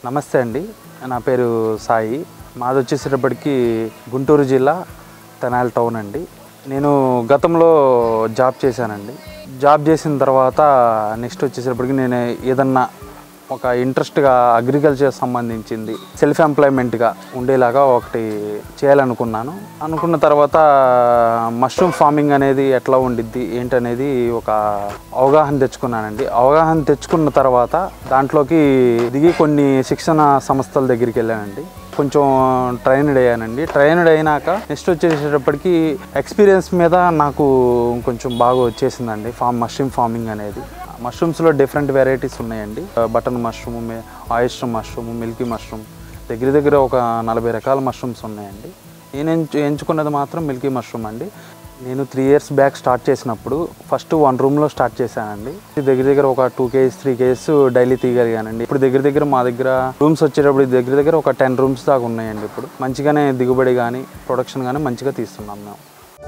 నమస్తే అండి నా పేరు సాయి మాది వచ్చేసేటప్పటికి గుంటూరు జిల్లా తెనాలి టౌన్ అండి నేను గతంలో జాబ్ చేశానండి జాబ్ చేసిన తర్వాత నెక్స్ట్ వచ్చేసేటప్పటికి నేను ఏదన్నా ఒక ఇంట్రెస్ట్గా అగ్రికల్చర్ సంబంధించింది సెల్ఫ్ ఎంప్లాయ్మెంట్గా ఉండేలాగా ఒకటి చేయాలనుకున్నాను అనుకున్న తర్వాత మష్రూమ్ ఫార్మింగ్ అనేది ఎట్లా ఉండిద్ది ఏంటనేది ఒక అవగాహన తెచ్చుకున్నానండి అవగాహన తెచ్చుకున్న తర్వాత దాంట్లోకి దిగి కొన్ని శిక్షణ సంస్థల దగ్గరికి వెళ్ళానండి కొంచెం ట్రైన్డ్ అయ్యానండి ట్రైన్డ్ అయినాక నెక్స్ట్ వచ్చేసేటప్పటికి ఎక్స్పీరియన్స్ మీద నాకు కొంచెం బాగా వచ్చేసిందండి ఫామ్ మష్రూమ్ ఫార్మింగ్ అనేది మష్రూమ్స్లో డిఫరెంట్ వెరైటీస్ ఉన్నాయండి button mushroom oyster mushroom milky mushroom దగ్గర దగ్గర ఒక నలభై రకాల మష్రూమ్స్ ఉన్నాయండి నేను ఎంచు ఎంచుకున్నది మాత్రం మిల్కీ మష్రూమ్ అండి నేను త్రీ ఇయర్స్ బ్యాక్ స్టార్ట్ చేసినప్పుడు ఫస్ట్ వన్ రూమ్లో స్టార్ట్ చేశానండి దగ్గర దగ్గర ఒక two kgs three kgs daily తీయగలిగానండి ఇప్పుడు దగ్గర దగ్గర మా దగ్గర రూమ్స్ వచ్చేటప్పుడు దగ్గర దగ్గర ఒక టెన్ రూమ్స్ దాకా ఉన్నాయండి ఇప్పుడు మంచిగానే దిగుబడి కానీ ప్రొడక్షన్ కానీ మంచిగా తీస్తున్నాం మేము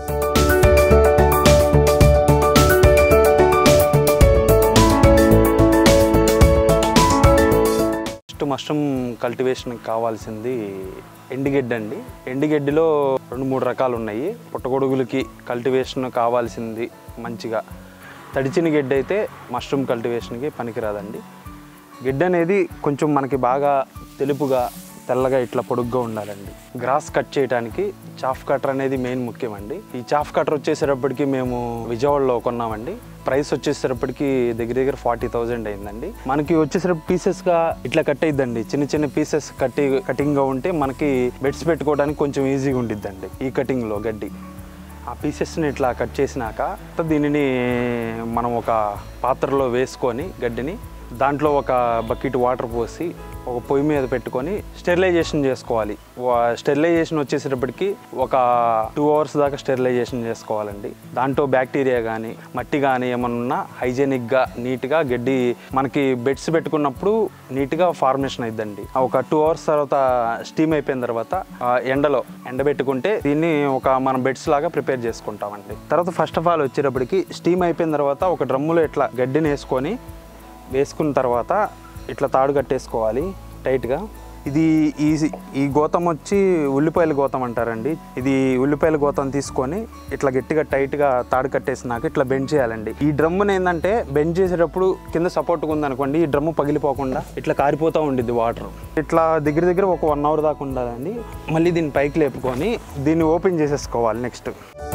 ఫస్ట్ మష్రూమ్ కల్టివేషన్కి కావాల్సింది ఎండిగడ్డి అండి ఎండిగడ్డిలో రెండు మూడు రకాలు ఉన్నాయి పుట్టగొడుగులకి కల్టివేషన్ కావాల్సింది మంచిగా తడిచిన గడ్డి అయితే మష్రూమ్ కల్టివేషన్కి పనికిరాదండి గిడ్డ అనేది కొంచెం మనకి బాగా తెలుపుగా తెల్లగా ఇట్లా పొడుగ్గా ఉండాలండి గ్రాస్ కట్ చేయడానికి చాఫ్ కటర్ అనేది మెయిన్ ముఖ్యమండి ఈ చాఫ్ కటర్ వచ్చేసేటప్పటికి మేము విజయవాడలో కొన్నామండి ప్రైస్ వచ్చేసేటప్పటికి దగ్గర దగ్గర ఫార్టీ థౌజండ్ అయిందండి మనకి వచ్చేసరికి పీసెస్గా ఇట్లా కట్ అయిద్దండి చిన్న చిన్న పీసెస్ కట్టి కటింగ్గా ఉంటే మనకి బెడ్స్ పెట్టుకోవడానికి కొంచెం ఈజీగా ఉండిద్దండి ఈ కటింగ్లో గడ్డి ఆ పీసెస్ని ఇట్లా కట్ చేసినాక దీనిని మనం ఒక పాత్రలో వేసుకొని గడ్డిని దాంట్లో ఒక బకెట్ వాటర్ పోసి ఒక పొయ్యి మీద పెట్టుకొని స్టెరిలైజేషన్ చేసుకోవాలి వా- స్టెరిలైజేషన్ వచ్చేసేటప్పటికి ఒక టూ అవర్స్ దాకా స్టెరిలైజేషన్ చేసుకోవాలండి దాంట్లో బ్యాక్టీరియా కానీ మట్టి కానీ ఏమన్నా ఉన్నా హైజెనిక్గా నీట్గా గడ్డి మనకి బెడ్స్ పెట్టుకున్నప్పుడు నీట్గా ఫార్మేషన్ అయిద్దండి ఆ ఒక టూ అవర్స్ తర్వాత స్టీమ్ అయిపోయిన తర్వాత ఆ ఎండలో ఎండబెట్టుకుంటే దీన్ని ఒక మనం బెడ్స్ లాగా ప్రిపేర్ చేసుకుంటామండి తర్వాత ఫస్ట్ ఆఫ్ ఆల్ వచ్చేటప్పటికి స్టీమ్ అయిపోయిన తర్వాత ఒక డ్రమ్ములో ఇట్లా గడ్డిని వేసుకొని వేసుకున్న తర్వాత ఇట్లా తాడు కట్టేసుకోవాలి టైట్గా ఇది ఈ ఈ గోతం వచ్చి ఉల్లిపాయల గోతం అంటారండి ఇది ఉల్లిపాయల గోతం తీసుకొని ఇట్లా గట్టిగా టైట్గా తాడు కట్టేసినాక ఇట్లా బెండ్ చేయాలండి ఈ డ్రమ్ముని ఏంటంటే బెండ్ చేసేటప్పుడు కింద సపోర్ట్గా ఉందనుకోండి ఈ డ్రమ్ము పగిలిపోకుండా ఇట్లా కారిపోతూ ఉండిద్ది వాటర్ ఇట్లా దగ్గర దగ్గర ఒక వన్ అవర్ దాకా ఉండాలండి మళ్ళీ దీన్ని పైకి లేపుకొని దీన్ని ఓపెన్ చేసేసుకోవాలి నెక్స్ట్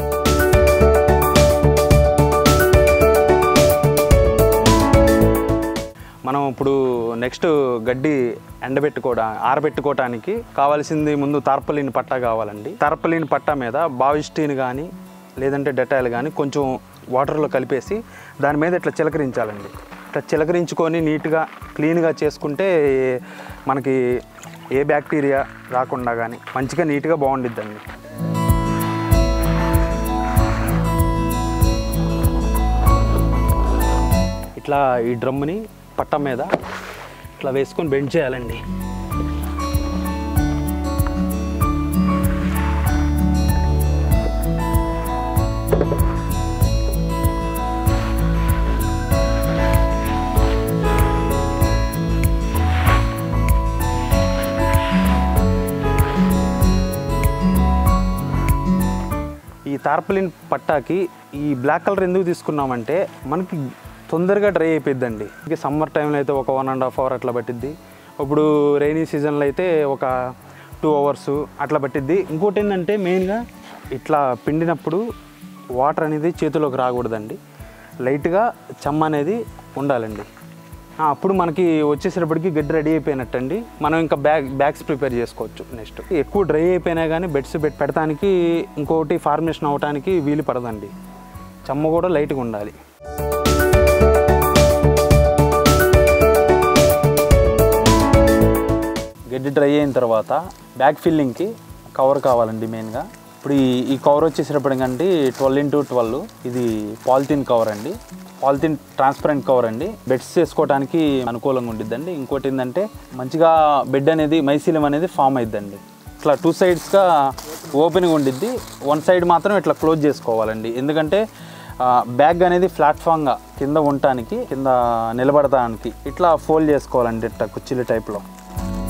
మనం ఇప్పుడు నెక్స్ట్ గడ్డి ఎండబెట్టుకోవడా ఆరబెట్టుకోవడానికి కావాల్సింది ముందు తార్పలిన్ పట్టా కావాలండి తార్పలిన్ పట్టా మీద బావిస్టీన్ కానీ లేదంటే డెటాయిల్ కానీ కొంచెం వాటర్లో కలిపేసి దాని మీద ఇట్లా చిలకరించాలండి ఇట్లా చిలకరించుకొని నీట్గా క్లీన్గా చేసుకుంటే మనకి ఏ బ్యాక్టీరియా రాకుండా కానీ మంచిగా నీట్గా బాగుండిద్దండి ఇట్లా ఈ డ్రమ్ని పట్ట మీద ఇట్లా వేసుకొని బెండ్ చేయాలండి ఈ తార్పలిన్ పట్టాకి ఈ బ్లాక్ కలర్ ఎందుకు తీసుకున్నామంటే మనకి తొందరగా డ్రై అయిపోద్దండి ఇక సమ్మర్ టైంలో అయితే ఒక వన్ అండ్ హాఫ్ అవర్ అట్లా పట్టిద్ది ఇప్పుడు రైనీ సీజన్లో అయితే ఒక టూ అవర్స్ అట్లా పట్టిద్ది ఇంకోటి ఏంటంటే మెయిన్గా ఇట్లా పిండినప్పుడు వాటర్ అనేది చేతిలోకి రాకూడదండి లైట్గా చెమ్మ అనేది ఉండాలండి ఆ, అప్పుడు మనకి వచ్చేసేటప్పటికి గడ్డి రెడీ అయిపోయినట్టండి మనం ఇంకా బ్యాగ్ బ్యాగ్స్ ప్రిపేర్ చేసుకోవచ్చు నెక్స్ట్ ఎక్కువ డ్రై అయిపోయినా కానీ బెడ్స్ పెట్ పెడతానికి ఇంకొకటి ఫార్మేషన్ అవ్వడానికి వీలు పడదండి చెమ్మ కూడా లైట్గా ఉండాలి గడ్డి డ్రై అయిన తర్వాత బ్యాగ్ ఫిల్లింగ్కి కవర్ కావాలండి మెయిన్గా ఇప్పుడు ఈ ఈ కవర్ వచ్చేసేటప్పటికండి ట్వెల్వ్ ఇంటూ ట్వెల్వ్ ఇది పాలిథిన్ కవర్ అండి పాలిథిన్ ట్రాన్స్పరెంట్ కవర్ అండి బెడ్స్ చేసుకోవడానికి అనుకూలంగా ఉండిద్దండి ఇంకోటి ఏంటంటే మంచిగా బెడ్ అనేది మైసీలం అనేది ఫామ్ అయిద్దండి ఇట్లా టూ సైడ్స్గా ఓపెన్గా ఉండిద్ది వన్ సైడ్ మాత్రం ఇట్లా క్లోజ్ చేసుకోవాలండి ఎందుకంటే ఆ, బ్యాగ్ అనేది ప్లాట్ఫామ్గా కింద ఉండటానికి కింద నిలబడటానికి ఇట్లా ఫోల్డ్ చేసుకోవాలండి ఇట్లా కుర్చీల టైప్లో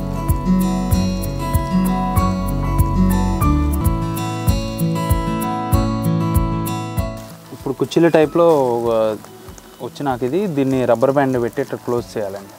ఇప్పుడు కుర్చీల టైప్లో వచ్చి నాకు ఇది దీన్ని రబ్బర్ బ్యాండ్ పెట్టి ఇట్లా క్లోజ్ చేయాలండి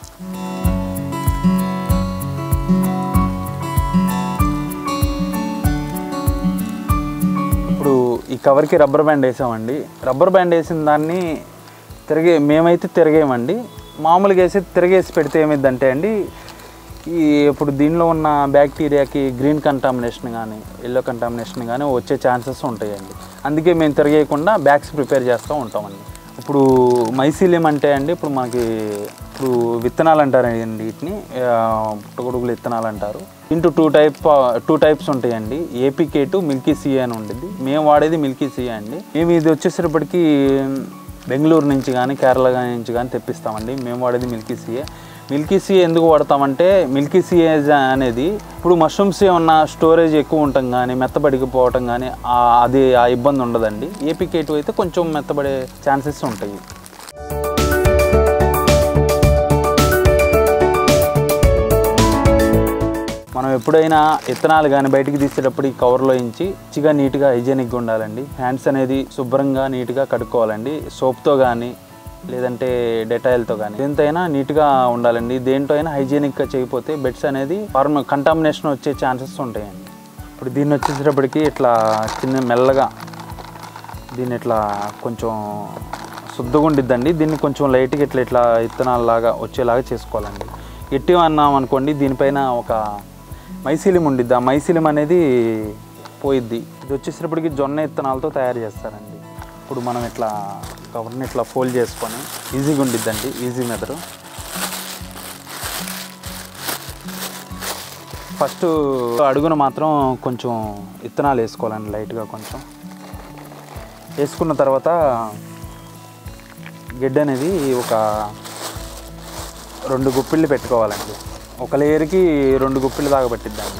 ఇప్పుడు ఈ కవర్కి రబ్బర్ బ్యాండ్ వేసామండి రబ్బర్ బ్యాండ్ వేసిన దాన్ని తిరిగే మేమైతే తిరిగేయమండి మామూలుగా వేసి తిరిగేసి పెడితే ఏమైందంటే అండి ఈ ఇప్పుడు దీనిలో ఉన్న బ్యాక్టీరియాకి గ్రీన్ కంటామినేషన్ కానీ ఎల్లో కంటామినేషన్ కానీ వచ్చే ఛాన్సెస్ ఉంటాయండి అందుకే మేము తిరిగేయకుండా బ్యాగ్స్ ప్రిపేర్ చేస్తూ ఉంటామండి ఇప్పుడు మైసీలియం అంటే అండి ఇప్పుడు మనకి ఇప్పుడు విత్తనాలు అంటారండి వీటిని ఆ, పుట్టగొడుగులు విత్తనాలు అంటారు into two type two types ఉంటాయండి ఏపీకే టు మిల్కీ సిఏ అని ఉండేది మేము వాడేది మిల్కీ సిఏ అండి మేము ఇది వచ్చేసరిప్పటికి బెంగళూరు నుంచి కానీ కేరళ నుంచి కానీ తెప్పిస్తామండి మేము వాడేది మిల్కీ సిఏ మిల్కీ సిఏ ఎందుకు వాడతామంటే మిల్కీ సిఏ అనేది ఇప్పుడు మష్రూమ్స్ ఏమన్నా స్టోరేజ్ ఎక్కువ ఉండటం కానీ మెత్తబడిపోవటం కానీ ఆ- అది ఆ ఇబ్బంది ఉండదండి ఏపీకే టూ అయితే కొంచెం మెత్తబడే ఛాన్సెస్ ఉంటాయి మనం ఎప్పుడైనా విత్తనాలు కానీ బయటికి తీసేటప్పుడు ఈ కవర్లో ఇంచి మంచిగా నీట్గా హైజీనిక్గా ఉండాలండి హ్యాండ్స్ అనేది శుభ్రంగా నీట్గా కడుక్కోవాలండి సోప్తో కానీ లేదంటే డెటాయిల్తో కానీ దేంతైనా నీట్గా ఉండాలండి దేంతో అయినా హైజీనిక్గా చేయకపోతే బెడ్స్ అనేది ఫార్మ్ కంటామినేషన్ వచ్చే ఛాన్సెస్ ఉంటాయండి ఇప్పుడు దీన్ని వచ్చేసేటప్పటికి ఇట్లా చిన్న మెల్లగా దీన్ని ఇట్లా కొంచెం శుద్ధగా ఉండిద్దండి దీన్ని కొంచెం లైట్గా ఇట్లా ఇట్లా ఇత్తనాలలాగా వచ్చేలాగా చేసుకోవాలండి గట్టిగా అన్నాం అనుకోండి దీనిపైన ఒక మైసీలిం ఉండిద్ది ఆ మైసీలిం అనేది పోయిద్ది ఇది వచ్చేసేటప్పటికి జొన్న ఇత్తనాలతో తయారు చేస్తారండి ఇప్పుడు మనం ఇట్లా కవర్ని ఇట్లా ఫోల్డ్ చేసుకొని ఈజీగా ఉండిద్దండి ఈజీ మెథడ్ ఫస్ట్ అడుగున మాత్రం కొంచెం ఇత్తనాలు వేసుకోవాలండి లైట్గా కొంచెం వేసుకున్న తర్వాత గిడ్డ అనేది ఒక రెండు గుప్పిళ్ళు పెట్టుకోవాలండి ఒక లేయర్కి రెండు గుప్పిళ్ళు దాకా పట్టిద్దండి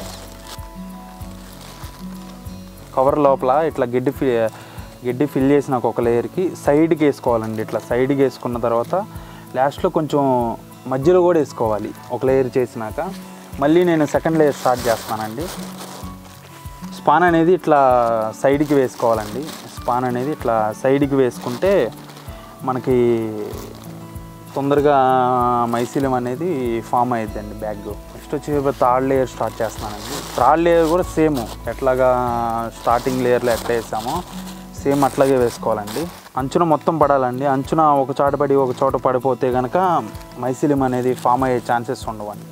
కవర్ లోపల ఇట్లా గిడ్డి ఫి గిడ్డి ఫిల్ చేసిన ఒక లేయర్కి సైడ్కి వేసుకోవాలండి ఇట్లా సైడ్కి వేసుకున్న తర్వాత లాస్ట్లో కొంచెం మధ్యలో కూడా వేసుకోవాలి ఒక లేయర్ చేసినాక మళ్ళీ నేను సెకండ్ లేయర్ స్టార్ట్ చేస్తానండి స్పాన్ అనేది ఇట్లా సైడ్కి వేసుకోవాలండి స్పాన్ అనేది ఇట్లా సైడ్కి వేసుకుంటే మనకి తొందరగా మైసీలం అనేది ఫామ్ అయ్యిద్దండి బ్యాగ్ నెక్స్ట్ వచ్చి థర్డ్ లేయర్ స్టార్ట్ చేస్తున్నానండి థర్డ్ లేయర్ కూడా సేమ్ ఎట్లాగా స్టార్టింగ్ లేయర్లో ఎట్లా వేసామో సేమ్ అట్లాగే వేసుకోవాలండి అంచున మొత్తం పడాలండి అంచున ఒక చోట పడి ఒక చోట పడిపోతే కనుక మైసీలియం అనేది ఫామ్ అయ్యే ఛాన్సెస్ ఉండవండి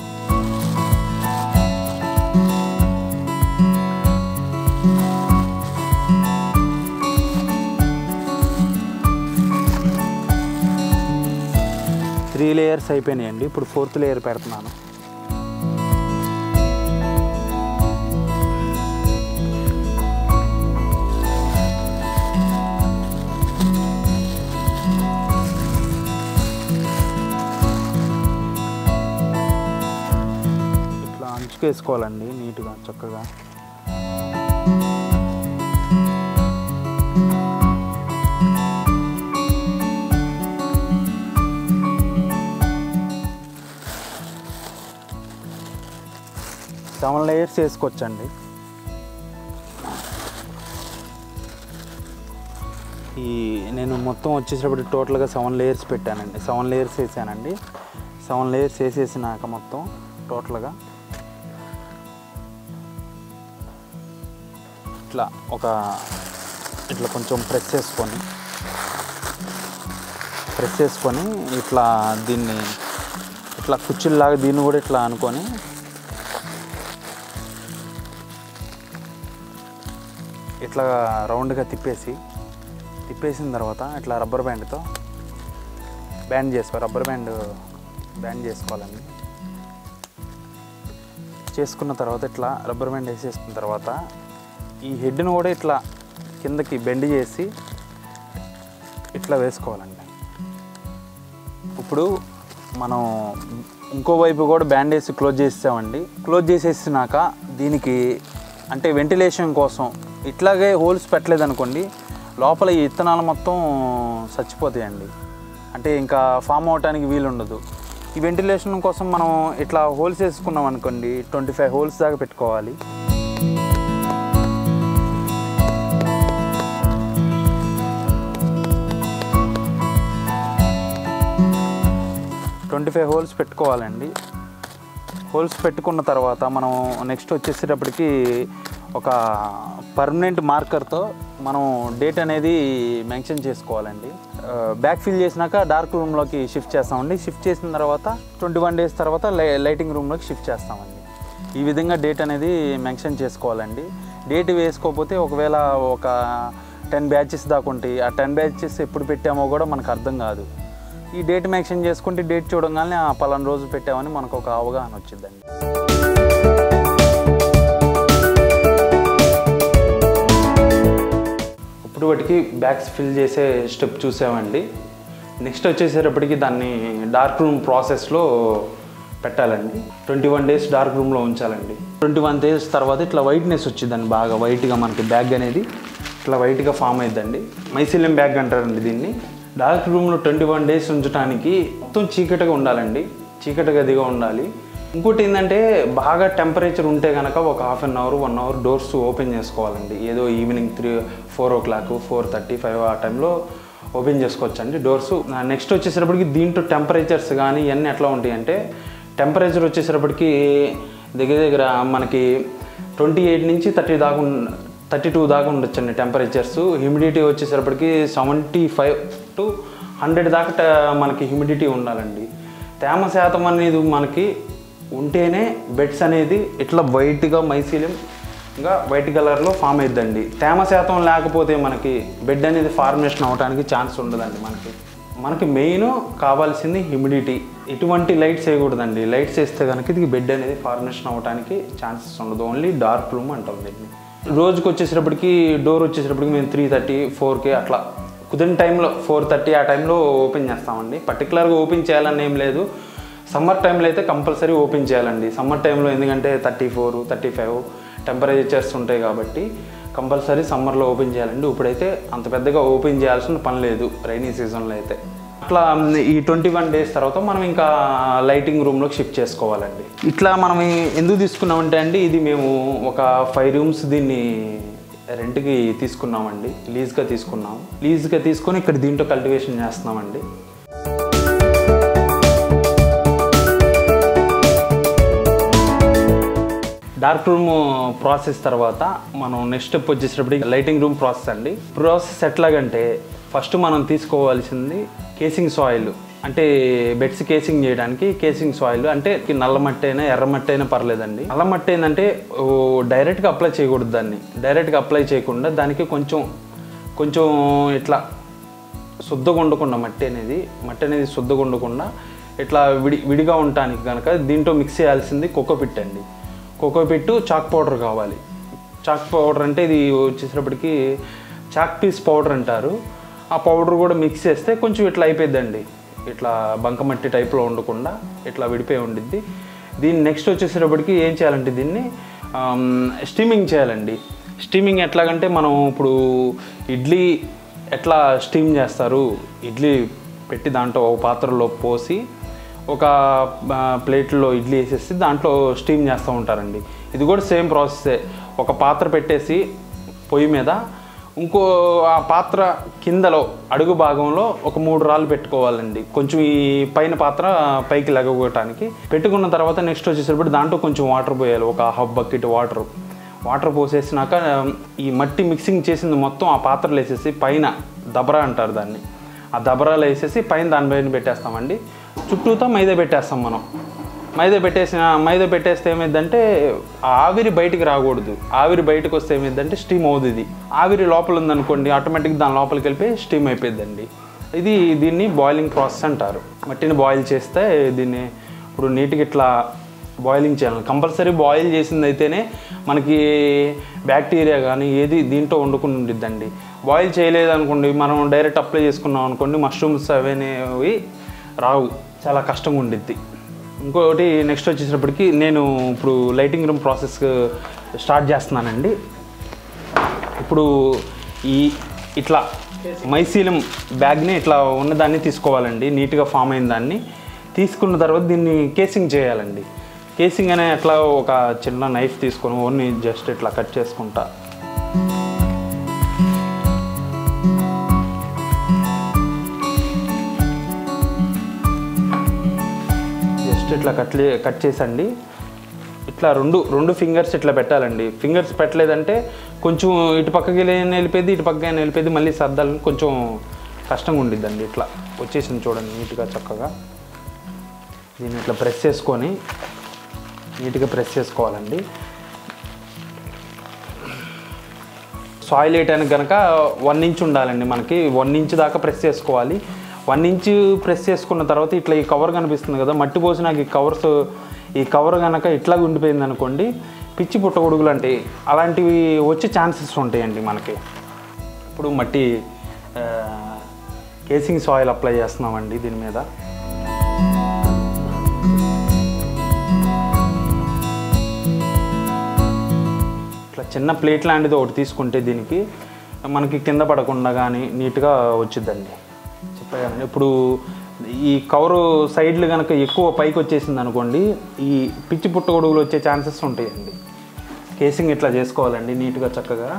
త్రీ లేయర్స్ అయిపోయినాయండి ఇప్పుడు ఫోర్త్ లేయర్ పెడుతున్నాను ఇట్లా అంచుకేసుకోవాలండి నీట్గా చక్కగా సెవెన్ లేయర్స్ వేసుకోవచ్చండి ఈ నేను మొత్తం వచ్చేసేటప్పుడు టోటల్గా సెవెన్ లేయర్స్ పెట్టానండి సెవెన్ లేయర్స్ వేసానండి సెవెన్ లేయర్స్ వేసేసినాక మొత్తం టోటల్గా ఇట్లా ఒక ఇట్లా కొంచెం ప్రెస్ చేసుకొని ప్రెస్ చేసుకొని ఇట్లా దీన్ని ఇట్లా కుర్చీలాగా దీన్ని కూడా ఇట్లా అనుకొని ఇట్లా రౌండ్గా తిప్పేసి తిప్పేసిన తర్వాత ఇట్లా రబ్బర్ బ్యాండ్తో బ్యాండ్ చేసుకో రబ్బర్ బ్యాండ్ బ్యాండ్ చేసుకోవాలండి చేసుకున్న తర్వాత ఇట్లా రబ్బర్ బ్యాండ్ వేసేసుకున్న తర్వాత ఈ హెడ్ని కూడా ఇట్లా కిందకి బెండ్ చేసి ఇట్లా వేసుకోవాలండి ఇప్పుడు మనం ఇంకో వైపు కూడా బ్యాండ్ వేసి క్లోజ్ చేసామండి క్లోజ్ చేసేసినాక దీనికి అంటే వెంటిలేషన్ కోసం ఇట్లాగే హోల్స్ పెట్టలేదనుకోండి లోపల ఈ ఇత్తనాలు మొత్తం చచ్చిపోతాయండి అంటే ఇంకా ఫామ్ అవటానికి వీలు ఉండదు ఈ వెంటిలేషన్ కోసం మనం ఇట్లా హోల్స్ వేసుకున్నాం అనుకోండి ట్వంటీ ఫైవ్ హోల్స్ దాకా పెట్టుకోవాలి ట్వంటీ ఫైవ్ హోల్స్ పెట్టుకోవాలండి హోల్స్ పెట్టుకున్న తర్వాత మనం నెక్స్ట్ వచ్చేసేటప్పటికి ఒక పర్మనెంట్ మార్కర్తో మనం డేట్ అనేది మెన్షన్ చేసుకోవాలండి బ్యాక్ ఫిల్ చేసినాక డార్క్ రూమ్లోకి షిఫ్ట్ చేస్తామండి షిఫ్ట్ చేసిన తర్వాత ట్వంటీ వన్ డేస్ తర్వాత లై లైటింగ్ రూమ్లోకి షిఫ్ట్ చేస్తామండి ఈ విధంగా డేట్ అనేది మెన్షన్ చేసుకోవాలండి డేట్ వేసుకోకపోతే ఒకవేళ ఒక టెన్ బ్యాచెస్ దాకా ఉంటాయి ఆ టెన్ బ్యాచెస్ ఎప్పుడు పెట్టామో కూడా మనకు అర్థం కాదు ఈ డేట్ మెన్షన్ చేసుకుంటే డేట్ చూడగానే ఆ పలానా రోజు పెట్టామని మనకు ఒక అవగాహన వచ్చిందండి ఇప్పుడు వాటికి బ్యాగ్స్ ఫిల్ చేసే స్టెప్ చూసామండి నెక్స్ట్ వచ్చేసేటప్పటికి దాన్ని డార్క్ రూమ్ ప్రాసెస్లో పెట్టాలండి ట్వంటీ వన్ డేస్ డార్క్ రూమ్లో ఉంచాలండి ట్వంటీ వన్ డేస్ తర్వాత ఇట్లా వైట్నెస్ వచ్చిందండి బాగా వైట్గా మనకి బ్యాగ్ అనేది ఇట్లా వైట్గా ఫామ్ అయిద్దండి మైసిలియం బ్యాగ్ అంటారండి దీన్ని డార్క్ రూమ్లో ట్వంటీ వన్ డేస్ ఉంచడానికి మొత్తం చీకటిగా ఉండాలండి చీకటి గదిగా ఉండాలి ఇంకోటి ఏంటంటే బాగా టెంపరేచర్ ఉంటే కనుక ఒక half an hour one hour doors open చేసుకోవాలండి ఏదో evening three four o'clock four thirty five ఆ టైంలో ఓపెన్ చేసుకోవచ్చండి డోర్స్ నెక్స్ట్ వచ్చేసేటప్పటికి దీంట్లో టెంపరేచర్స్ కానీ ఇవన్నీ ఎట్లా ఉంటాయి అంటే టెంపరేచర్ వచ్చేసేటప్పటికి దగ్గర దగ్గర మనకి ట్వంటీ ఎయిట్ నుంచి థర్టీ దాకా థర్టీ టూ దాకా ఉండొచ్చండి టెంపరేచర్స్ హ్యూమిడిటీ వచ్చేసేటప్పటికి సెవెంటీ ఫైవ్ టు హండ్రెడ్ దాకా ట- మనకి హ్యూమిడిటీ ఉండాలండి తేమ శాతం అనేది మనకి ఉంటేనే బెడ్స్ అనేది ఇట్లా వైట్గా మైసీలియం ఇంకా వైట్ కలర్లో ఫామ్ అయిద్దండి తేమ శాతం లేకపోతే మనకి బెడ్ అనేది ఫార్మేషన్ అవడానికి ఛాన్స్ ఉండదండి మనకి మనకి మెయిన్ కావాల్సింది హ్యూమిడిటీ ఎటువంటి లైట్స్ వేయకూడదండి లైట్స్ వేస్తే కనుక ఇది బెడ్ అనేది ఫార్మేషన్ అవ్వడానికి ఛాన్సెస్ ఉండదు ఓన్లీ డార్క్ రూమ్ అంటాం దీన్ని రోజుకి వచ్చేసేటప్పటికి డోర్ వచ్చేసేటప్పటికి మేము త్రీ థర్టీ ఫోర్కి అట్లా కుదిరిన టైంలో ఫోర్ థర్టీ ఆ టైంలో ఓపెన్ చేస్తామండి పర్టికులర్గా ఓపెన్ చేయాలని ఏం లేదు సమ్మర్ టైంలో అయితే కంపల్సరీ ఓపెన్ చేయాలండి సమ్మర్ టైంలో ఎందుకంటే thirty four thirty five temperatures ఉంటాయి కాబట్టి కంపల్సరీ సమ్మర్లో ఓపెన్ చేయాలండి ఇప్పుడైతే అంత పెద్దగా ఓపెన్ చేయాల్సిన పని లేదు రైనీ సీజన్లో అయితే అట్లా ఈ ట్వంటీ వన్ డేస్ తర్వాత మనం ఇంకా లైటింగ్ రూమ్లోకి షిఫ్ట్ చేసుకోవాలండి ఇట్లా మనం ఎందుకు తీసుకున్నామంటే అండి ఇది మేము ఒక ఫైవ్ రూమ్స్ దీన్ని రెంట్కి తీసుకున్నామండి లీజ్గా తీసుకున్నాం లీజ్గా తీసుకొని ఇక్కడ దీంట్లో కల్టివేషన్ చేస్తున్నామండి డార్క్ రూమ్ ప్రాసెస్ తర్వాత మనం నెక్స్ట్ స్టెప్ వచ్చేటప్పటికి లైటింగ్ రూమ్ ప్రాసెస్ అండి ప్రాసెస్ ఎట్లాగంటే ఫస్ట్ మనం తీసుకోవాల్సింది కేసింగ్ సాయిల్ అంటే బెడ్స్ కేసింగ్ చేయడానికి కేసింగ్ సాయిల్ అంటే నల్ల మట్టి అయినా ఎర్ర మట్టి అయినా పర్లేదండి నల్ల మట్టి ఏంటంటే ఓ, డైరెక్ట్గా అప్లై చేయకూడదు దాన్ని డైరెక్ట్గా అప్లై చేయకుండా దానికి కొంచెం కొంచెం ఇట్లా శుద్ధగా ఉండకుండా మట్టి అనేది మట్టి అనేది శుద్ధగా ఉండకుండా ఇట్లా విడి విడిగా ఉండటానికి కనుక దీంట్లో మిక్స్ చేయాల్సింది కోకోపిట్ అండి కోకోపిట్ చాక్ పౌడర్ కావాలి చాక్ పౌడర్ అంటే ఇది వచ్చేసేటప్పటికి చాక్ పీస్ పౌడర్ అంటారు ఆ పౌడర్ కూడా మిక్స్ చేస్తే కొంచెం ఇట్లా అయిపోయిందండి ఇట్లా బంకమట్టి టైప్లో ఉండకుండా ఇట్లా విడిపోయి ఉండిద్ది దీన్ని నెక్స్ట్ వచ్చేసేటప్పటికి ఏం చేయాలంటే దీన్ని స్టీమింగ్ చేయాలండి స్టీమింగ్ ఎట్లాగంటే మనం ఇప్పుడు ఇడ్లీ ఎట్లా స్టీమ్ చేస్తారు ఇడ్లీ పెట్టి దాంట్లో ఒక పాత్రలో పోసి ఒక ఆ, ప్లేట్లో ఇడ్లీ వేసేసి దాంట్లో స్టీమ్ చేస్తూ ఉంటారండి ఇది కూడా సేమ్ ప్రాసెసే ఒక పాత్ర పెట్టేసి పొయ్యి మీద ఇంకో ఆ పాత్ర కిందలో అడుగు భాగంలో ఒక మూడు రాళ్ళు పెట్టుకోవాలండి కొంచెం ఈ పైన పాత్ర పైకి లెగొట్టడానికి పెట్టుకున్న తర్వాత నెక్స్ట్ వచ్చేసరికి దాంట్లో కొంచెం వాటర్ పోయాలి ఒక హాఫ్ బకెట్ వాటర్ వాటర్ పోసేసినాక ఈ మట్టి మిక్సింగ్ చేసింది మొత్తం ఆ పాత్రలో వేసేసి పైన దబరా అంటారు దాన్ని ఆ దబరాలు వేసేసి పైన దానిపైన పెట్టేస్తామండి చుట్టూతో మైదా పెట్టేస్తాం మనం మైదా పెట్టేసిన మైదా పెట్టేస్తే ఏమైందంటే ఆ ఆవిరి బయటికి రాకూడదు ఆవిరి బయటకు వస్తే ఏమైందంటే స్టీమ్ అవుతుంది ఆవిరి లోపల ఉందనుకోండి ఆటోమేటిక్ దాని లోపలికి వెళ్ళిపోయి స్టీమ్ అయిపోయిందండి ఇది దీన్ని బాయిలింగ్ ప్రాసెస్ అంటారు మట్టిని బాయిల్ చేస్తే దీన్ని ఇప్పుడు నీట్గా ఇట్లా బాయిలింగ్ చేయాలి కంపల్సరీ బాయిల్ చేసింది అయితేనే మనకి బ్యాక్టీరియా కానీ ఏది దీంట్లో వండుకుని ఉండిద్దండి బాయిల్ చేయలేదు అనుకోండి మనం డైరెక్ట్ అప్లై చేసుకున్నాం అనుకోండి మష్రూమ్స్ అవనేవి రావు చాలా కష్టంగా ఉండిద్ది ఇంకోటి నెక్స్ట్ వచ్చేటప్పటికి నేను ఇప్పుడు లైటింగ్ రూమ్ ప్రాసెస్ స్టార్ట్ చేస్తున్నానండి ఇప్పుడు ఈ ఇట్లా మైసీలం బ్యాగ్ని ఇట్లా ఉన్నదాన్ని తీసుకోవాలండి నీట్గా ఫామ్ అయిన దాన్ని తీసుకున్న తర్వాత దీన్ని కేసింగ్ చేయాలండి కేసింగ్ అనే అట్లా ఒక చిన్న నైఫ్ తీసుకొని ఓన్లీ జస్ట్ ఇట్లా కట్ చేసుకుంటా ఫస్ట్ ఇట్లా కట్ చే- కట్ చేసండి ఇట్లా రెండు రెండు ఫింగర్స్ ఇట్లా పెట్టాలండి ఫింగర్స్ పెట్టలేదంటే కొంచెం ఇటు పక్కకి వెళ్ళి- వెళ్ళిపోయింది ఇటు పక్కకి వెళ్ళిపోయింది మళ్ళీ సర్దాలని కొంచెం కష్టంగా ఉండిద్దండి ఇట్లా వచ్చేసింది చూడండి నీట్గా చక్కగా దీన్ని ఇట్లా ప్రెస్ చేసుకొని నీట్గా ప్రెస్ చేసుకోవాలండి సాయిల్ వేయటానికి కనుక వన్ ఇంచ్ ఉండాలండి మనకి వన్ ఇంచ్ దాకా ప్రెస్ చేసుకోవాలి వన్ ఇంచ్ ప్రెస్ చేసుకున్న తర్వాత ఇట్లా ఈ కవర్ కనిపిస్తుంది కదా మట్టి పోసి నాకు ఈ కవర్స్ ఈ కవర్ కనుక ఇట్లా ఉండిపోయింది అనుకోండి పిచ్చి పుట్టగొడుగులు అంటే అలాంటివి వచ్చే ఛాన్సెస్ ఉంటాయండి మనకి ఇప్పుడు మట్టి ఆ, కేసింగ్ సాయిల్ అప్లై చేస్తున్నామండి దీని మీద ఇట్లా చిన్న ప్లేట్ లాంటిది ఒకటి తీసుకుంటే దీనికి మనకి కింద పడకుండా కానీ నీట్గా వచ్చిద్దండి చెప్పాను ఇప్పుడు ఈ కవరు సైడ్లు కనుక ఎక్కువ పైకి వచ్చేసింది అనుకోండి ఈ పిచ్చి పుట్టగొడుగులు వచ్చే ఛాన్సెస్ ఉంటాయండి కేసింగ్ ఇట్లా చేసుకోవాలండి నీట్గా చక్కగా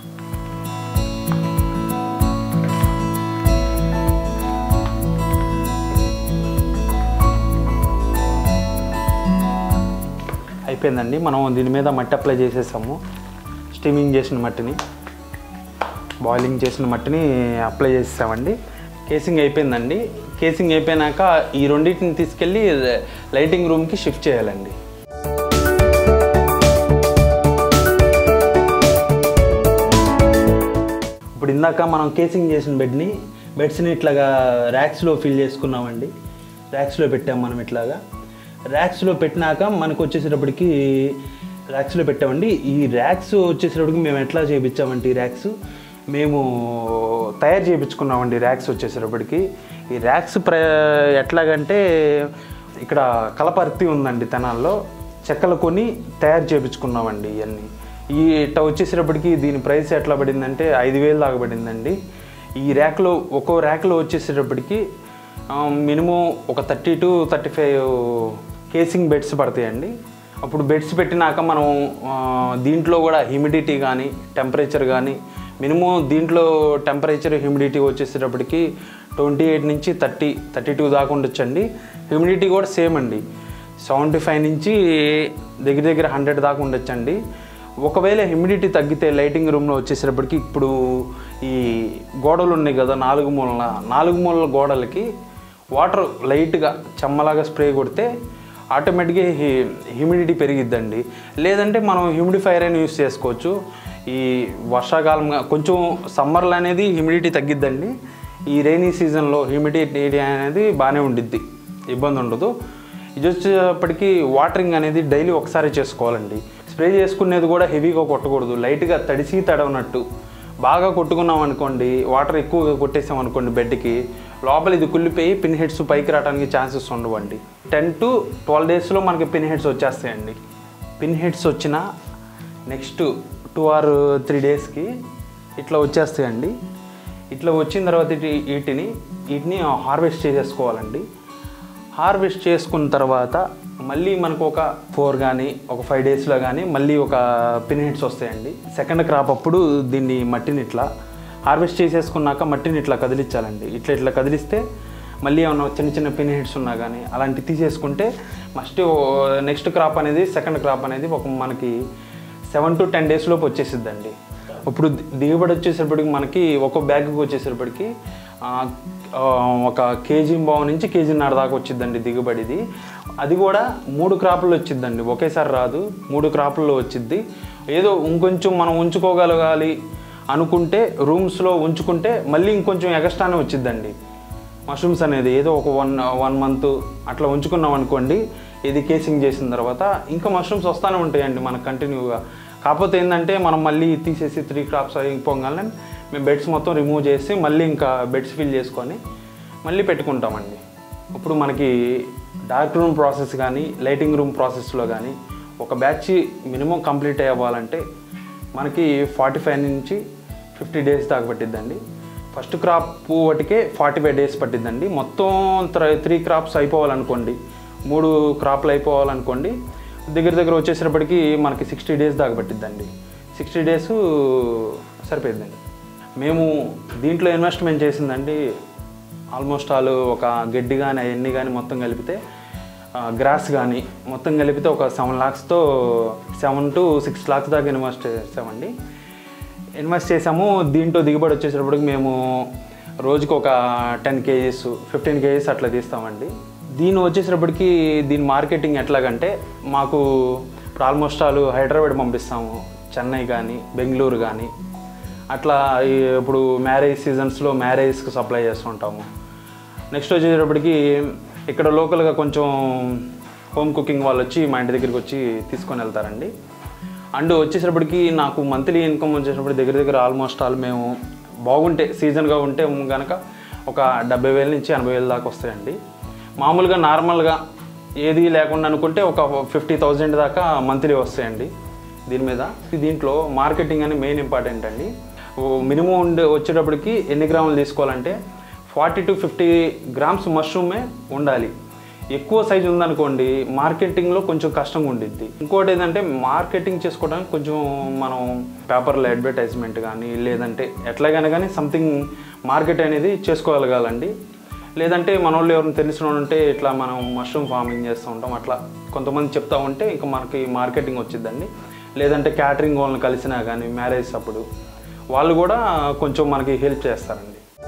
అయిపోయిందండి మనం దీని మీద మట్టి అప్లై చేసేసాము స్టీమింగ్ చేసిన మట్టిని బాయిలింగ్ చేసిన మట్టిని అప్లై చేసేసామండి కేసింగ్ అయిపోయిందండి కేసింగ్ అయిపోయినాక ఈ రెండింటిని తీసుకెళ్ళి లైటింగ్ రూమ్కి షిఫ్ట్ చేయాలండి ఇప్పుడు ఇందాక మనం కేసింగ్ చేసిన బెడ్ని బెడ్స్ని ఇట్లాగా ర్యాక్స్లో ఫిల్ చేసుకున్నామండి ర్యాక్స్లో పెట్టాం మనం ఇట్లాగా ర్యాక్స్లో పెట్టినాక మనకు వచ్చేసేటప్పటికి ర్యాక్స్లో పెట్టామండి ఈ ర్యాక్స్ వచ్చేసేటప్పటికి మేము ఎట్లా చేయించామంటే ఈ ర్యాక్స్ మేము తయారు చేయించుకున్నామండి ర్యాక్స్ వచ్చేసేటప్పటికి ఈ ర్యాక్స్ ప్ర ఎట్లాగంటే ఇక్కడ కలపర్తి ఉందండి తెనాల్లో చెక్కలు కొని తయారు చేయించుకున్నామండి ఇవన్నీ ఈ ఇట్ట వచ్చేసేటప్పటికి దీని ప్రైస్ ఎట్లా పడిందంటే ఐదు వేలు దాకా పడిందండి ఈ ర్యాక్లో ఒక్కో ర్యాక్లో వచ్చేసేటప్పటికి మినిమం ఒక thirty to thirty five casing beds పడతాయండి అప్పుడు బెడ్స్ పెట్టినాక మనం ఆ, దీంట్లో కూడా హ్యూమిడిటీ కానీ టెంపరేచర్ కానీ మినిమం దీంట్లో టెంపరేచర్ హ్యూమిడిటీ వచ్చేసేటప్పటికి ట్వంటీ ఎయిట్ నుంచి థర్టీ థర్టీ టూ దాకా ఉండొచ్చండి హ్యూమిడిటీ కూడా సేమ్ అండి సెవెంటీ ఫైవ్ నుంచి దగ్గర దగ్గర హండ్రెడ్ దాకా ఉండొచ్చండి ఒకవేళ హ్యూమిడిటీ తగ్గితే లైటింగ్ రూమ్లో వచ్చేసేటప్పటికి ఇప్పుడు ఈ గోడలు ఉన్నాయి కదా నాలుగు మూలల నాలుగు మూలల గోడలకి వాటర్ లైట్గా చెమ్మలాగా స్ప్రే కొడితే ఆటోమేటిక్గా హ్యూమిడిటీ పెరిగిద్దండి లేదంటే మనం హ్యూమిడిఫైర్ అని యూస్ చేసుకోవచ్చు ఈ వర్షాకాలం కొంచెం సమ్మర్లో అనేది హ్యూమిడిటీ తగ్గిద్దండి ఈ రైనీ సీజన్లో హ్యూమిడిటీ అనేది బాగానే ఉండిద్ది ఇబ్బంది ఉండదు ఇది వచ్చేటప్పటికి వాటరింగ్ అనేది డైలీ ఒకసారి చేసుకోవాలండి స్ప్రే చేసుకునేది కూడా హెవీగా కొట్టకూడదు లైట్గా తడిసి తడవనట్టు బాగా కొట్టుకున్నాం అనుకోండి వాటర్ ఎక్కువగా కొట్టేసాం అనుకోండి బెడ్కి లోపల ఇది కుళ్ళిపోయి పిన్ హెడ్స్ పైకి రావడానికి ఛాన్సెస్ ఉండవండి టెన్ టు ట్వెల్వ్ డేస్లో మనకి పిన్ హెడ్స్ వచ్చేస్తాయండి పిన్ హెడ్స్ వచ్చిన నెక్స్ట్ టూ ఆర్ త్రీ డేస్కి ఇట్లా వచ్చేస్తాయండి ఇట్లా వచ్చిన తర్వాత ఇటు- వీటిని వీటిని హార్వెస్ట్ చేసేసుకోవాలండి హార్వెస్ట్ చేసుకున్న తర్వాత మళ్ళీ మనకు ఒక ఫోర్ కానీ ఒక ఫైవ్ డేస్లో కానీ మళ్ళీ ఒక పిన్ హెడ్స్ వస్తాయండి సెకండ్ క్రాప్ అప్పుడు దీన్ని మట్టిని ఇట్లా హార్వెస్ట్ చేసేసుకున్నాక మట్టిని ఇట్లా కదిలించాలండి ఇట్లా ఇట్లా కదిలిస్తే మళ్ళీ ఏమన్నా చిన్న చిన్న పిన్ హెడ్స్ ఉన్నా కానీ అలాంటివి తీసేసుకుంటే మస్ట్ నెక్స్ట్ క్రాప్ అనేది సెకండ్ క్రాప్ అనేది ఒక మనకి సెవెన్ టు టెన్ డేస్ లోపు వచ్చేసిద్దండి ఇప్పుడు ది- దిగుబడి వచ్చేసరికి మనకి ఒక బ్యాగ్కి వచ్చేసరికి ఆ, ఆ, ఒక కేజీ బావు నుంచి కేజీన్నర దాకా వచ్చిద్దండి దిగుబడిది అది కూడా మూడు క్రాపుల్లో వచ్చిద్దండి ఒకేసారి రాదు మూడు క్రాపుల్లో వచ్చిద్ది ఏదో ఇంకొంచెం మనం ఉంచుకోగలగాలి అనుకుంటే రూమ్స్లో ఉంచుకుంటే మళ్ళీ ఇంకొంచెం ఎగస్ట్రానే వచ్చిద్దండి మష్రూమ్స్ అనేది ఏదో ఒక వన్ వన్ మంత్ అట్లా ఉంచుకున్నాం అనుకోండి ఇది కేసింగ్ చేసిన తర్వాత ఇంకా మష్రూమ్స్ వస్తూనే ఉంటాయండి మనకు కంటిన్యూగా కాకపోతే ఏంటంటే మనం మళ్ళీ తీసేసి త్రీ క్రాప్స్ అయిపోగానే మేము బెడ్స్ మొత్తం రిమూవ్ చేసి మళ్ళీ ఇంకా బెడ్స్ ఫిల్ చేసుకొని మళ్ళీ పెట్టుకుంటామండి ఇప్పుడు మనకి డార్క్ రూమ్ ప్రాసెస్ కానీ లైటింగ్ రూమ్ ప్రాసెస్లో కానీ ఒక బ్యాచ్ మినిమం కంప్లీట్ అవ్వాలంటే మనకి ఫార్టీ ఫైవ్ నుంచి ఫిఫ్టీ డేస్ దాకా పట్టిద్దండి ఫస్ట్ క్రాప్ ఒకటికే ఫార్టీ ఫైవ్ డేస్ పట్టిద్దండి మొత్తం త్ర- త్రీ క్రాప్స్ అయిపోవాలనుకోండి మూడు క్రాప్లు అయిపోవాలనుకోండి దగ్గర దగ్గర వచ్చేసేటప్పటికి మనకి సిక్స్టీ డేస్ దాకా పట్టిద్దండి సిక్స్టీ డేస్ సరిపోయిందండి మేము దీంట్లో ఇన్వెస్ట్మెంట్ చేసిందండి ఆల్మోస్ట్ ఆల్ ఒక గడ్డి కానీ అవన్నీ కానీ మొత్తం కలిపితే గ్రాస్ కానీ మొత్తం కలిపితే ఒక సెవెన్ లాక్స్తో సెవెన్ టు సిక్స్ లాక్స్ దాకా ఇన్వెస్ట్ చేసామండి ఇన్వెస్ట్ చేసాము దీంట్లో దిగుబడి వచ్చేటప్పటికి మేము రోజుకి ఒక టెన్ కేజీస్ ఫిఫ్టీన్ కేజీస్ అట్లా తీస్తామండి దీని వచ్చేటప్పటికి దీని మార్కెటింగ్ ఎట్లాగంటే మాకు ఇప్పుడు ఆల్మోస్ట్ ఆల్ హైదరాబాద్ పంపిస్తాము చెన్నై కానీ బెంగళూరు కానీ అట్లా ఈ ఇప్పుడు మ్యారేజ్ సీజన్స్లో మ్యారేజ్కి సప్లై చేస్తుంటాము నెక్స్ట్ వచ్చేటప్పటికి ఇక్కడ లోకల్గా కొంచెం హోమ్ కుకింగ్ వాళ్ళు వచ్చి మా ఇంటి దగ్గరికి వచ్చి తీసుకొని వెళ్తారండి అండ్ వచ్చేటప్పటికి నాకు మంత్లీ ఇన్కమ్ వచ్చేటప్పటికి దగ్గర దగ్గర ఆల్మోస్ట్ ఆల్ మేము బాగుంటే సీజన్గా ఉంటే కనుక ఒక డెబ్బై వేల నుంచి ఎనభై వేల దాకా వస్తాయండి మామూలుగా నార్మల్గా ఏది లేకుండా అనుకుంటే ఒక ఫిఫ్టీ థౌజండ్ దాకా మంత్లీ వస్తాయండి దీని మీద దీంట్లో మార్కెటింగ్ అని మెయిన్ ఇంపార్టెంట్ అండి మినిమం ఉండే వచ్చేటప్పటికి ఎన్ని గ్రాములు తీసుకోవాలంటే ఫార్టీ టు ఫిఫ్టీ గ్రామ్స్ మష్రూమే ఉండాలి ఎక్కువ సైజు ఉందనుకోండి మార్కెటింగ్లో కొంచెం కష్టంగా ఉండిద్ది ఇంకోటి ఏంటంటే మార్కెటింగ్ చేసుకోవడానికి కొంచెం మనం పేపర్లో అడ్వర్టైజ్మెంట్ కానీ లేదంటే ఎట్లాగైనా కానీ సంథింగ్ మార్కెట్ అనేది చేసుకోగలగాలండి లేదంటే మన వాళ్ళు ఎవరైనా తెలిసిన వాళ్ళు ఉంటే ఇట్లా మనం మష్రూమ్ ఫార్మింగ్ చేస్తూ ఉంటాం అట్లా కొంతమంది చెప్తా ఉంటే ఇంకా మనకి మార్కెటింగ్ వచ్చిద్దండి లేదంటే క్యాటరింగ్ వాళ్ళని కలిసినా కానీ మ్యారేజ్ అప్పుడు వాళ్ళు కూడా కొంచెం మనకి హెల్ప్ చేస్తారండి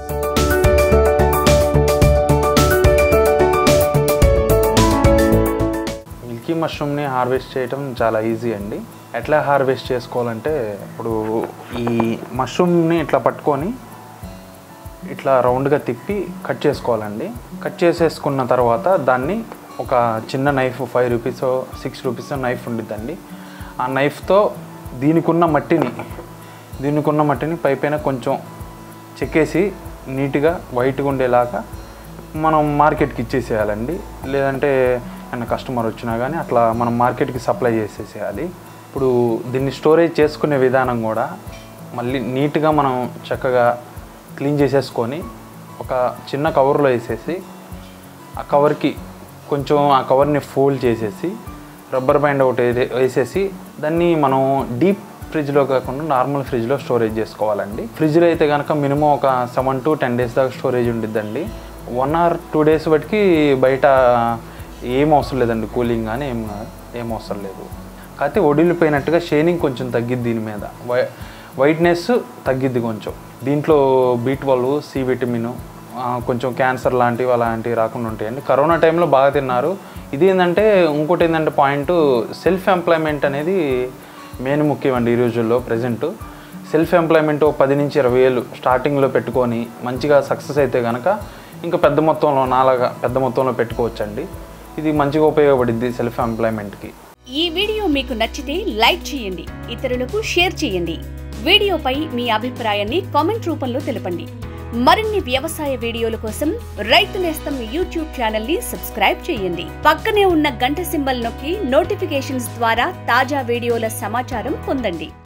మిల్కీ మష్రూమ్ని హార్వెస్ట్ చేయడం చాలా ఈజీ అండి ఎట్లా హార్వెస్ట్ చేసుకోవాలంటే ఇప్పుడు ఈ మష్రూమ్ని ఇట్లా పట్టుకొని ఇట్లా రౌండ్గా తిప్పి కట్ చేసుకోవాలండి కట్ చేసేసుకున్న తర్వాత దాన్ని ఒక చిన్న knife five rupees six rupees knife ఉండిద్దండి ఆ నైఫ్తో దీనికున్న మట్టిని దీనికున్న మట్టిని పైపైన కొంచెం చెక్కేసి నీట్గా వైట్గా ఉండేలాగా మనం మార్కెట్కి ఇచ్చేసేయాలండి లేదంటే ఏమైనా కస్టమర్ వచ్చినా కానీ అట్లా మనం మార్కెట్కి సప్లై చేసేసేయాలి ఇప్పుడు దీన్ని స్టోరేజ్ చేసుకునే విధానం కూడా మళ్ళీ నీట్గా మనం చక్కగా క్లీన్ చేసేసుకొని ఒక చిన్న కవర్లో వేసేసి ఆ కవర్కి కొంచెం ఆ కవర్ని ఫోల్డ్ చేసేసి రబ్బర్ బ్యాండ్ ఒకటి వేసే- వేసేసి దాన్ని మనం డీప్ ఫ్రిడ్జ్లో కాకుండా నార్మల్ ఫ్రిడ్జ్లో స్టోరేజ్ చేసుకోవాలండి ఫ్రిడ్జ్లో అయితే కనుక మినిమం ఒక సెవెన్ టు టెన్ డేస్ దాకా స్టోరేజ్ ఉండిద్దండి వన్ ఆర్ టూ డేస్ బట్టికి బయట ఏం అవసరం లేదండి కూలింగ్ కానీ ఏం ఏం అవసరం లేదు కాకపోతే ఒడిలిపోయినట్టుగా షైనింగ్ కొంచెం తగ్గిద్ది దీని మీద వై వైట్నెస్ తగ్గిద్ది కొంచెం దీంట్లో బీ ట్వెల్వ్ సి విటమిన్ కొంచెం క్యాన్సర్ లాంటివి అలాంటివి రాకుండా ఉంటాయండి కరోనా టైంలో బాగా తిన్నారు ఇది ఏంటంటే ఇంకోటి ఏంటంటే పాయింట్ సెల్ఫ్ ఎంప్లాయ్మెంట్ అనేది మెయిన్ ముఖ్యమండి ఈ రోజుల్లో ప్రజెంట్ సెల్ఫ్ ఎంప్లాయ్మెంట్ ఒక పది నుంచి ఇరవై వేలు స్టార్టింగ్లో పెట్టుకొని మంచిగా సక్సెస్ అయితే కనుక ఇంకా పెద్ద మొత్తంలో నాలాగా పెద్ద మొత్తంలో పెట్టుకోవచ్చండి ఇది మంచిగా ఉపయోగపడిద్ది సెల్ఫ్ ఎంప్లాయ్మెంట్కి ఈ వీడియో మీకు నచ్చితే లైక్ చేయండి ఇతరులకు షేర్ చేయండి వీడియోపై మీ అభిప్రాయాన్ని కామెంట్ రూపంలో తెలపండి మరిన్ని వ్యవసాయ వీడియోల కోసం రైతు నేస్తం యూట్యూబ్ ఛానల్ ని సబ్స్క్రైబ్ చేయండి పక్కనే ఉన్న గంట సింబల్ నొక్కి నోటిఫికేషన్స్ ద్వారా తాజా వీడియోల సమాచారం పొందండి